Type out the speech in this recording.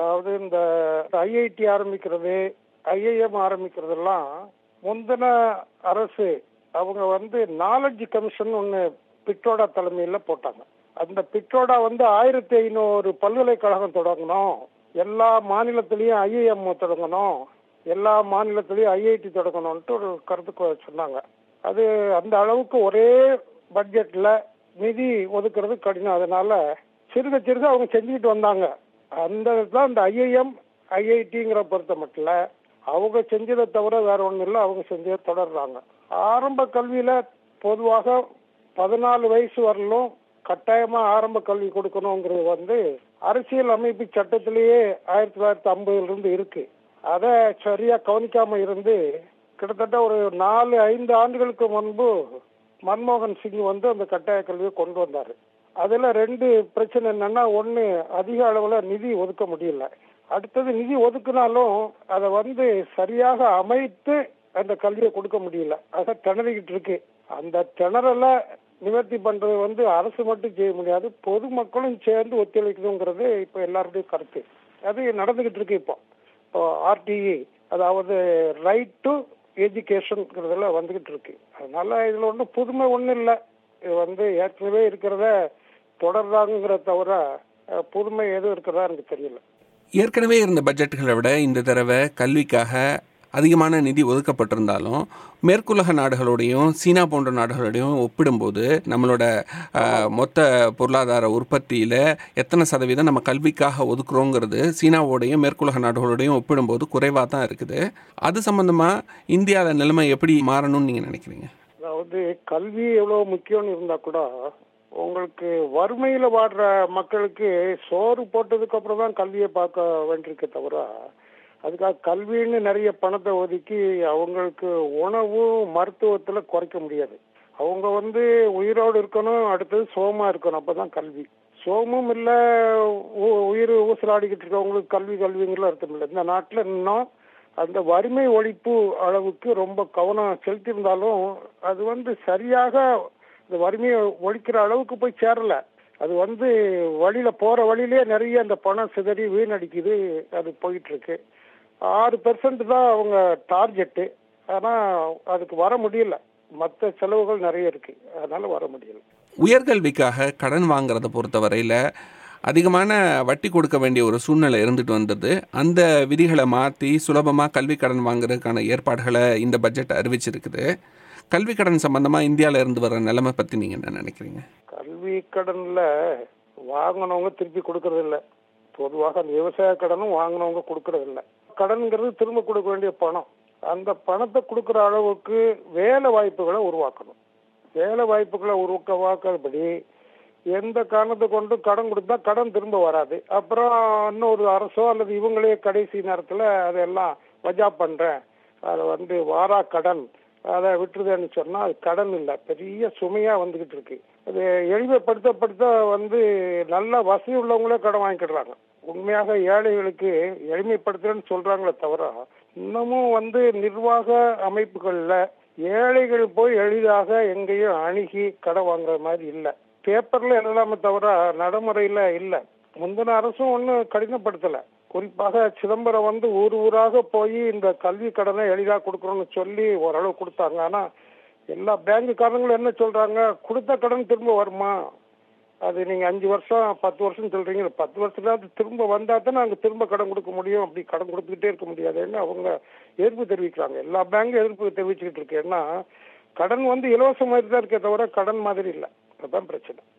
அதாவது இந்த ஐஐடி ஆரம்பிக்கிறது ஐஐஎம் ஆரம்பிக்கிறதெல்லாம் முந்தின அரசு அவங்க வந்து நாலேஜ் கமிஷன் ஒன்று பிட்ரோடா தலைமையில் போட்டாங்க அந்த பிட்ரோடா வந்து ஆயிரத்தி ஐநூறு பல்கலைக்கழகம் தொடங்கணும் எல்லா மாநிலத்திலையும் ஐஐஎம் தொடங்கணும் எல்லா மாநிலத்திலையும் ஐஐடி தொடங்கணும்ட்டு ஒரு கருத்து சொன்னாங்க அது அந்த அளவுக்கு ஒரே பட்ஜெட்ல நிதி ஒதுக்குறது கடினம் அதனால சிறுக சிறுக அவங்க செஞ்சுக்கிட்டு வந்தாங்க அந்த தான் இந்த ஐஐஎம் ஐஐடிங்கிற பொறுத்த மட்டும் அவங்க செஞ்சதை தவிர வேற ஒன்றும் இல்லை அவங்க செஞ்சதை தொடர்றாங்க ஆரம்ப கல்வியில பொதுவாக பதினாலு வயசு வரலும் கட்டாயமா ஆரம்ப கல்வி கொடுக்கணுங்கிறது வந்து அரசியல் அமைப்பு சட்டத்திலேயே ஆயிரத்தி தொள்ளாயிரத்தி ஐம்பதுல இருந்து இருக்கு அதை சரியா கவனிக்காம இருந்து கிட்டத்தட்ட ஒரு நாலு ஐந்து ஆண்டுகளுக்கு முன்பு மன்மோகன் சிங் வந்து அந்த கட்டாய கல்வியை கொண்டு வந்தாரு அதுல ரெண்டு பிரச்சனை என்னன்னா ஒண்ணு அதிக அளவுல நிதி ஒதுக்க முடியல அடுத்தது நிதி ஒதுக்குனாலும் அதை வந்து சரியாக அமைத்து அந்த கல்வியை கொடுக்க முடியல அதை திணறிக்கிட்டு இருக்கு அந்த திணறல நிவர்த்தி பண்றது வந்து அரசு மட்டும் செய்ய முடியாது பொதுமக்களும் சேர்ந்து ஒத்துழைக்கணுங்கிறது இப்ப எல்லாருடைய கருத்து அது நடந்துகிட்டு இருக்கு இப்போ இப்போ ஆர்டிஇ அதாவது ரைட் டு எஜுகேஷன்ங்கிறதுல வந்துகிட்டு இருக்கு அதனால இதுல ஒன்றும் புதுமை ஒன்றும் இல்லை இது வந்து ஏற்கனவே இருக்கிறத தொடர்றாங்கிற தவிர அஹ், புதுமை எதுவும் இருக்கிறதா எனக்கு தெரியல ஏற்கனவே இருந்த பட்ஜெட்டுகளை விட இந்த தடவை கல்விக்காக அதிகமான நிதி ஒதுக்கப்பட்டிருந்தாலும் மேற்குலக நாடுகளோடையும் சீனா போன்ற நாடுகளோடையும் ஒப்பிடும்போது நம்மளோட அஹ், மொத்த பொருளாதார உற்பத்தியில் எத்தனை சதவீதம் நம்ம கல்விக்காக ஒதுக்குறோங்கிறது சீனாவோடையும் மேற்குலக நாடுகளோடையும் ஒப்பிடும்போது குறைவாக தான் இருக்குது அது சம்பந்தமாக இந்தியாவில் நிலைமை எப்படி மாறணும்னு நீங்கள் நினைக்கிறீங்க அதாவது கல்வி எவ்வளவு முக்கியம்னு இருந்தா கூட உங்களுக்கு வறுமையில வாடுற மக்களுக்கு சோறு போட்டதுக்கு அப்புறம் தான் கல்வியை பார்க்க வேண்டியிருக்கே தவிர அதுக்காக கல்வின்னு நிறைய பணத்தை ஒதுக்கி அவங்களுக்கு உணவும் மருத்துவத்துல குறைக்க முடியாது அவங்க வந்து உயிரோடு இருக்கணும் அடுத்தது சோமா இருக்கணும் அப்பதான் கல்வி சோமும் இல்ல உ- உயிர் ஊசலாடிக்கிட்டு இருக்கவங்களுக்கு கல்வி கல்விங்கிற அர்த்தம் இல்லை இந்த நாட்டுல இன்னும் அந்த வறுமை ஒழிப்பு அளவுக்கு ரொம்ப கவனம் செலுத்தியிருந்தாலும் அது வந்து சரியாக இந்த வறுமையை ஒழிக்கிற அளவுக்கு போய் சேரல அது வந்து வழியில போற வழியிலே நிறைய அந்த பணம் சிதறி வீணடிக்குது அது போயிட்டு இருக்கு ஆறு பெர்சன்ட் தான் அவங்க டார்கெட்டு ஆனா அதுக்கு வர முடியல மற்ற செலவுகள் நிறைய இருக்கு அதனால வர முடியல உயர்கல்விக்காக கடன் வாங்குறத பொறுத்தவரையில் அதிகமான வட்டி கொடுக்க வேண்டிய ஒரு சூழ்நிலை இருந்துட்டு வந்தது அந்த விதிகளை மாற்றி சுலபமாக கல்வி கடன் வாங்குறதுக்கான ஏற்பாடுகளை இந்த பட்ஜெட் அறிவிச்சிருக்குது கல்வி கடன் சம்பந்தமாக இந்தியாவில் இருந்து வர நிலைமை பற்றி நீங்கள் என்ன நினைக்கிறீங்க கல்வி கடன்ல வாங்கினவங்க திருப்பி கொடுக்கறது இல்ல பொதுவாக அந்த விவசாய கடனும் வாங்கினவங்க கொடுக்கறது இல்ல கடன்ங்கிறது திரும்ப கொடுக்க வேண்டிய பணம் அந்த பணத்தை கொடுக்கிற அளவுக்கு வேலை வாய்ப்புகளை உருவாக்கணும் வேலை வாய்ப்புகளை உருவாக்காதபடி எந்த காரணத்தை கொண்டு கடன் கொடுத்தா கடன் திரும்ப வராது அப்புறம் இன்னொரு அரசோ அல்லது இவங்களே கடைசி நேரத்துல அதெல்லாம் வஜா பண்றேன் அதை வந்து வாரா கடன் அதை விட்டுருதேன்னு சொன்னா அது கடன் இல்லை பெரிய சுமையா வந்துகிட்டு இருக்கு அது எளிமைப்படுத்தப்படுத்த வந்து நல்ல வசதி உள்ளவங்களே கடன் வாங்கிக்கிடுறாங்க உண்மையாக ஏழைகளுக்கு எளிமைப்படுத்துறேன்னு சொல்றாங்களே தவிர இன்னமும் வந்து நிர்வாக அமைப்புகள்ல ஏழைகள் போய் எளிதாக எங்கேயும் அணுகி கடன் வாங்குற மாதிரி இல்லை பேப்பர்ல எழுதலாமே தவிர நடைமுறையில இல்ல முந்தின அரசும் ஒன்றும் கடினப்படுத்தல குறிப்பாக சிதம்பரம் வந்து ஊர் ஊராக போய் இந்த கல்வி கடனை எளிதா கொடுக்கணும்னு சொல்லி ஓரளவு கொடுத்தாங்க ஆனா எல்லா பேங்குக்காரங்களும் என்ன சொல்றாங்க கொடுத்த கடன் திரும்ப வருமா அது நீங்க அஞ்சு வருஷம் பத்து வருஷம் சொல்றீங்க பத்து வருஷத்துல அது திரும்ப வந்தா தான் நாங்க திரும்ப கடன் கொடுக்க முடியும் அப்படி கடன் கொடுத்துக்கிட்டே இருக்க முடியாதுன்னு அவங்க எதிர்ப்பு தெரிவிக்கிறாங்க எல்லா பேங்கும் எதிர்ப்பு தெரிவிச்சுக்கிட்டு இருக்கு ஏன்னா கடன் வந்து இலவச மாதிரி தான் இருக்கே தவிர கடன் மாதிரி இல்லை அதுதான் பிரச்சனை